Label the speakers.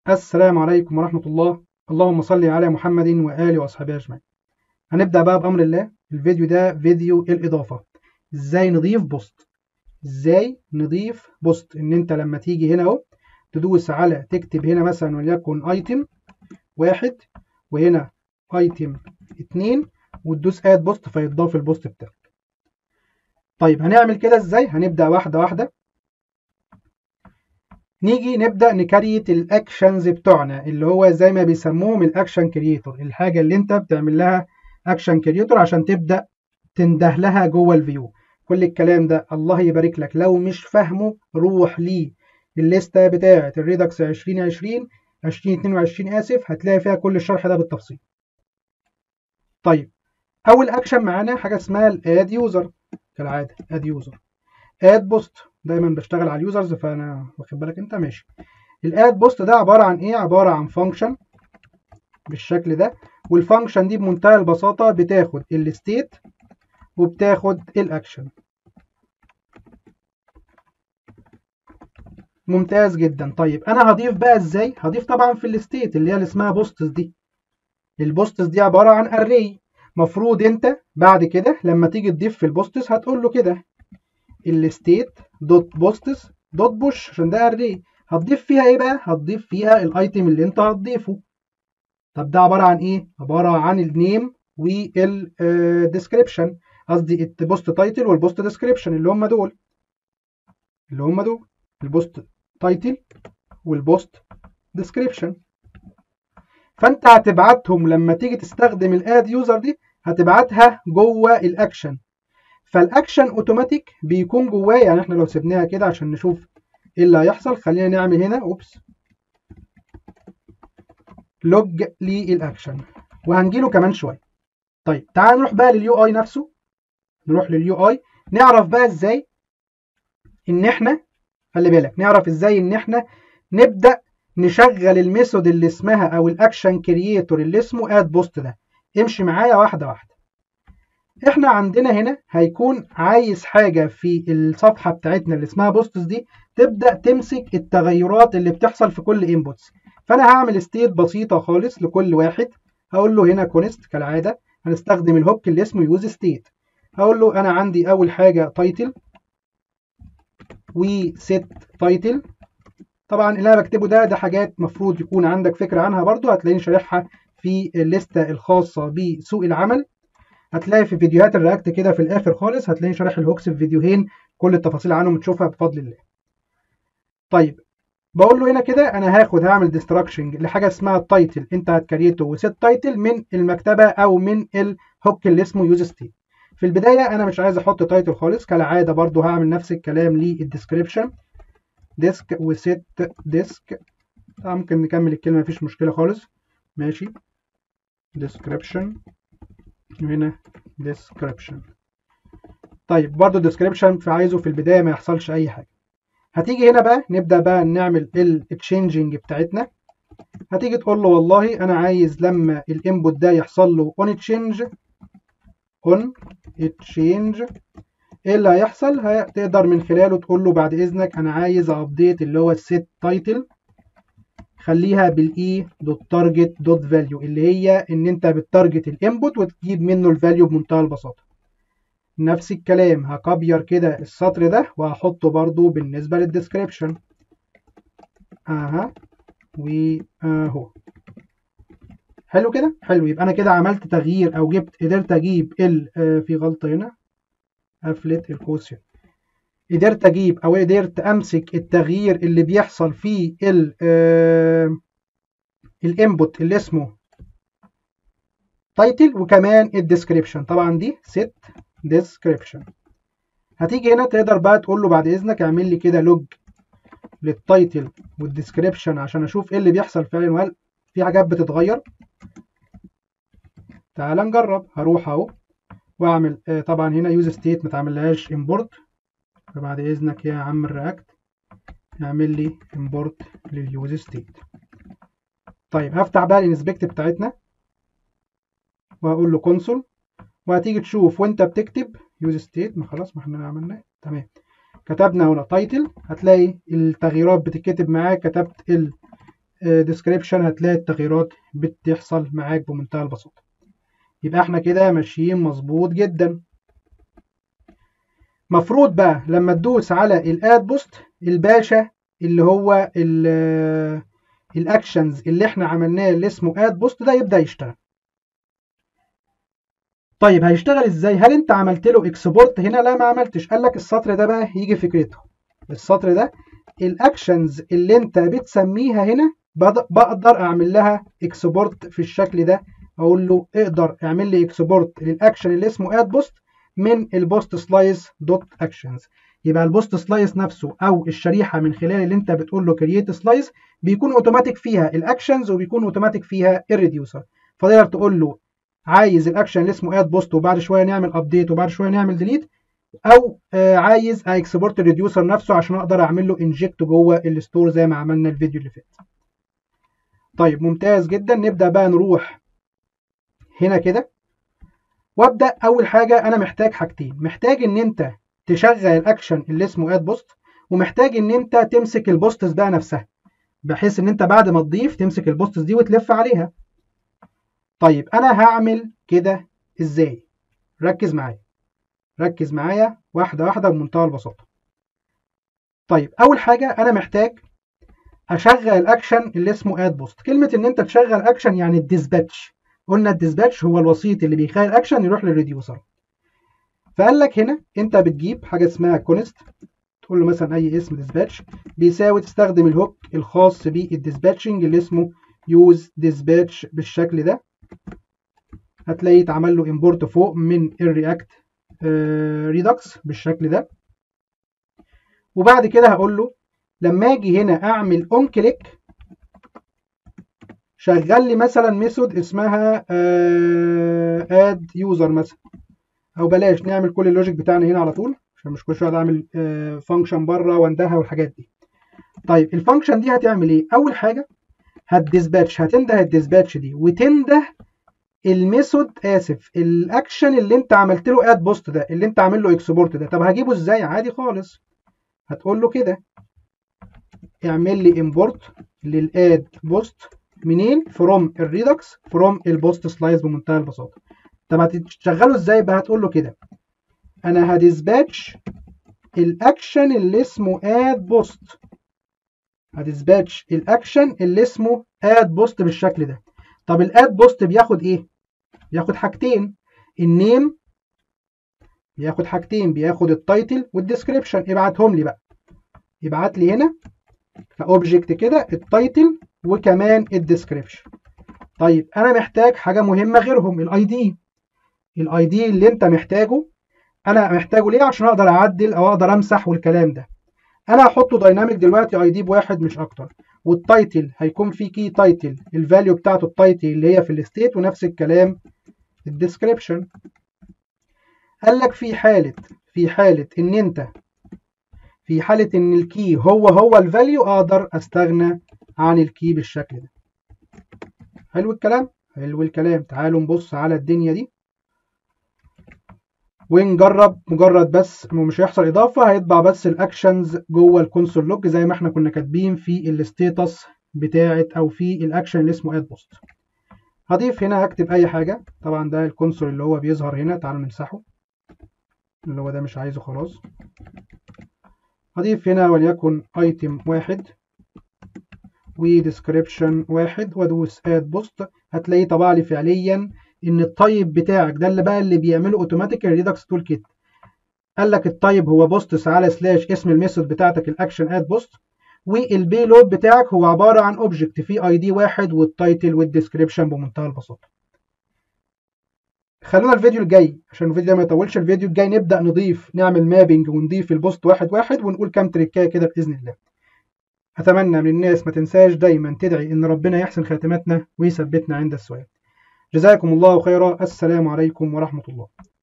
Speaker 1: السلام عليكم ورحمة الله اللهم صل على محمد وآله وأصحابه أجمعين هنبدأ بقى بأمر الله الفيديو ده فيديو الإضافة إزاي نضيف بوست إزاي نضيف بوست إن أنت لما تيجي هنا أهو تدوس على تكتب هنا مثلا وليكن ايتم واحد وهنا ايتم اتنين وتدوس اد بوست فيتضاف البوست بتاعك طيب هنعمل كده ازاي هنبدأ واحدة واحدة نيجي نبدأ نكريت الاكشنز بتوعنا اللي هو زي ما بيسموهم الاكشن كريتور الحاجة اللي انت بتعمل لها اكشن كريتور عشان تبدأ تنده لها جوه الفيو كل الكلام ده الله يبارك لك لو مش فاهمه روح ليه الليستة بتاعة الريدكس 2020 2022 آسف هتلاقي فيها كل الشرح ده بالتفصيل طيب أول أكشن معانا حاجة اسمها الاد يوزر كالعادة اد يوزر اد بوست دايما بشتغل على اليوزرز فأنا واخد بالك أنت ماشي الاد بوست ده عبارة عن إيه؟ عبارة عن فانكشن بالشكل ده والفانكشن دي بمنتهى البساطة بتاخد الستيت وبتاخد الاكشن ممتاز جدا طيب انا هضيف بقى ازاي هضيف طبعا في الستيت اللي هي اللي اسمها بوستس دي البوستس دي عباره عن اري مفروض انت بعد كده لما تيجي تضيف في البوستس هتقول له كده الستيت دوت بوستس دوت بوش عشان ده اري هتضيف فيها ايه بقى هتضيف فيها الايتم اللي انت هتضيفه طب ده عباره عن ايه عباره عن النيم والديسكريبشن قصدي البوست تايتل والبوست ديسكريبشن اللي هم دول اللي هم دول البوست تايتل والبوست ديسكريبشن فانت هتبعتهم لما تيجي تستخدم الاد يوزر دي هتبعتها جوه الاكشن فالاكشن اوتوماتيك بيكون جواه يعني احنا لو سيبناها كده عشان نشوف ايه اللي هيحصل خلينا نعمل هنا اوبس لوج للاكشن وهنجيله كمان شويه طيب تعال نروح بقى لليو اي نفسه نروح لليو اي نعرف بقى ازاي ان احنا خلي بالك نعرف ازاي ان احنا نبدا نشغل الميثود اللي اسمها او الاكشن كرييتور اللي اسمه اد بوست ده امشي معايا واحده واحده احنا عندنا هنا هيكون عايز حاجه في الصفحه بتاعتنا اللي اسمها بوستس دي تبدا تمسك التغيرات اللي بتحصل في كل انبوتس فانا هعمل ستيت بسيطه خالص لكل واحد هقول له هنا كونست كالعاده هنستخدم الهوك اللي اسمه يوز ستيت هقول له انا عندي اول حاجه تايتل وست تايتل طبعا اللي انا بكتبه ده ده حاجات مفروض يكون عندك فكره عنها برضو هتلاقيني شارحها في الليسته الخاصه بسوق العمل هتلاقي في فيديوهات الرياكت كده في الاخر خالص هتلاقيني شارح الهوكس في فيديوهين كل التفاصيل عنهم تشوفها بفضل الله طيب بقول له هنا كده انا هاخد هعمل ديستراكشنج لحاجه اسمها التايتل انت هتكريته وست تايتل من المكتبه او من الهوك اللي اسمه يوز ستيت في البداية أنا مش عايز أحط تايتل خالص كالعادة برضو هعمل نفس الكلام للديسكريبشن ديسك وست ديسك طبعا ممكن نكمل الكلمة مفيش مشكلة خالص ماشي description وهنا description طيب برضو description فعايزه في البداية ما يحصلش أي حاجة هتيجي هنا بقى نبدأ بقى نعمل التشينجينج بتاعتنا هتيجي تقول له والله أنا عايز لما الانبوت ده يحصل له on change on change ايه اللي هيحصل هتقدر من خلاله تقول له بعد اذنك انا عايز ابديت اللي هو السيت تايتل خليها بالاي دوت تارجت دوت فاليو اللي هي ان انت بتارجت الانبوت وتجيب منه الفاليو بمنتهى البساطه نفس الكلام هكبير كده السطر ده وهحطه برضو بالنسبه للديسكريبشن اها واهو حلو كده حلو يبقى انا كده عملت تغيير او جبت قدرت اجيب ال في غلطه هنا قفلت القوس قدرت اجيب او قدرت امسك التغيير اللي بيحصل في ال الانبوت اللي اسمه تايتل وكمان الديسكريبشن طبعا دي ست ديسكريبشن هتيجي هنا تقدر بقى تقول له بعد اذنك اعمل لي كده لوج للتايتل والديسكريبشن عشان اشوف ايه اللي بيحصل فعلا وهل في حاجات بتتغير تعال نجرب هروح اهو واعمل آه طبعا هنا يوز ستيت ما تعملهاش امبورت فبعد اذنك يا عم الرياكت اعمل لي امبورت لليوز ستيت طيب هفتح بقى الانسبكت بتاعتنا وهقول له كونسول وهتيجي تشوف وانت بتكتب يوز ستيت ما خلاص ما احنا عملناه تمام كتبنا هنا تايتل هتلاقي التغييرات بتتكتب معاك كتبت ال ديسكريبشن هتلاقي التغييرات بتحصل معاك بمنتهى البساطة يبقى احنا كده ماشيين مظبوط جدا مفروض بقى لما تدوس على الاد بوست الباشا اللي هو الاكشنز اللي احنا عملناه اللي اسمه اد بوست ده يبدا يشتغل طيب هيشتغل ازاي هل انت عملت له اكسبورت هنا لا ما عملتش قال لك السطر ده بقى يجي فكرته السطر ده الاكشنز اللي انت بتسميها هنا بقدر اعمل لها اكسبورت في الشكل ده اقول له اقدر اعمل لي اكسبورت للاكشن اللي اسمه اد بوست من البوست سلايس دوت اكشنز يبقى البوست سلايس نفسه او الشريحه من خلال اللي انت بتقول له كرييت سلايس بيكون اوتوماتيك فيها الاكشنز وبيكون اوتوماتيك فيها الريديوسر فتقدر تقول له عايز الاكشن اللي اسمه اد بوست وبعد شويه نعمل ابديت وبعد شويه نعمل ديليت او آه عايز اكسبورت الريديوسر نفسه عشان اقدر اعمل له انجكت جوه الستور زي ما عملنا الفيديو اللي فات طيب ممتاز جدا نبدا بقى نروح هنا كده وابدا اول حاجه انا محتاج حاجتين محتاج ان انت تشغل الاكشن اللي اسمه اد بوست ومحتاج ان انت تمسك البوستس بقى نفسها بحيث ان انت بعد ما تضيف تمسك البوستس دي وتلف عليها طيب انا هعمل كده ازاي ركز معايا ركز معايا واحده واحده بمنتهى البساطه طيب اول حاجه انا محتاج اشغل الاكشن اللي اسمه اد بوست كلمه ان انت تشغل اكشن يعني الديسباتش قلنا الديسباتش هو الوسيط اللي بيخلي الاكشن يروح للريديوسر فقال لك هنا انت بتجيب حاجه اسمها كونست تقول له مثلا اي اسم ديسباتش بيساوي تستخدم الهوك الخاص بالديسباتشنج اللي اسمه يوز ديسباتش بالشكل ده هتلاقيه اتعمل له امبورت فوق من الرياكت ريدكس بالشكل ده وبعد كده هقول له لما اجي هنا اعمل اون كليك شغل لي مثلا ميثود اسمها اد يوزر مثلا او بلاش نعمل كل اللوجيك بتاعنا هنا على طول عشان مش كل شويه اعمل فانكشن بره واندها والحاجات دي طيب الفانكشن دي هتعمل ايه اول حاجه هتديسباتش هتنده الديسباتش دي وتنده الميثود اسف الاكشن اللي انت عملت له اد بوست ده اللي انت عامل له اكسبورت ده طب هجيبه ازاي عادي خالص هتقول له كده اعمل لي امبورت للاد بوست منين فروم الريدكس فروم البوست سلايس بمنتهى البساطه طب هتشغله ازاي بقى هتقول له كده انا هديسباتش الاكشن اللي اسمه اد بوست هديسباتش الاكشن اللي اسمه اد بوست بالشكل ده طب الاد بوست بياخد ايه بياخد حاجتين النيم بياخد حاجتين بياخد التايتل والديسكريبشن ابعتهم لي بقى ابعت لي هنا كاوبجكت كده التايتل وكمان الديسكريبشن طيب انا محتاج حاجه مهمه غيرهم الاي دي الاي دي اللي انت محتاجه انا محتاجه ليه عشان اقدر اعدل او اقدر امسح والكلام ده انا هحطه دايناميك دلوقتي اي دي بواحد مش اكتر والتايتل هيكون في كي تايتل الفاليو بتاعته التايتل اللي هي في الستيت ونفس الكلام الديسكريبشن قال لك في حاله في حاله ان انت في حاله ان الكي هو هو الفاليو اقدر استغنى عن الكي بالشكل ده حلو الكلام حلو الكلام تعالوا نبص على الدنيا دي ونجرب مجرد بس مش هيحصل اضافه هيطبع بس الاكشنز جوه الكونسول لوج زي ما احنا كنا كاتبين في الستيتس بتاعه او في الاكشن اللي اسمه اد بوست هضيف هنا هكتب اي حاجه طبعا ده الكونسول اللي هو بيظهر هنا تعالوا نمسحه اللي هو ده مش عايزه خلاص هضيف هنا وليكن ايتم واحد وديسكريبشن واحد وادوس اد بوست هتلاقيه طبع لي فعليا ان الطيب بتاعك ده اللي بقى اللي بيعمله اوتوماتيك ريدكس تول كيت قال لك الطيب هو بوستس على سلاش اسم الميثود بتاعتك الاكشن اد بوست والبيلود بتاعك هو عباره عن اوبجكت فيه اي دي واحد والتايتل والديسكريبشن بمنتهى البساطه خلونا الفيديو الجاي عشان الفيديو ما يطولش الفيديو الجاي نبدا نضيف نعمل مابنج ونضيف البوست واحد واحد ونقول كام تريكايه كده باذن الله اتمنى من الناس ما تنساش دايما تدعي ان ربنا يحسن خاتمتنا ويثبتنا عند السؤال جزاكم الله خيرا السلام عليكم ورحمه الله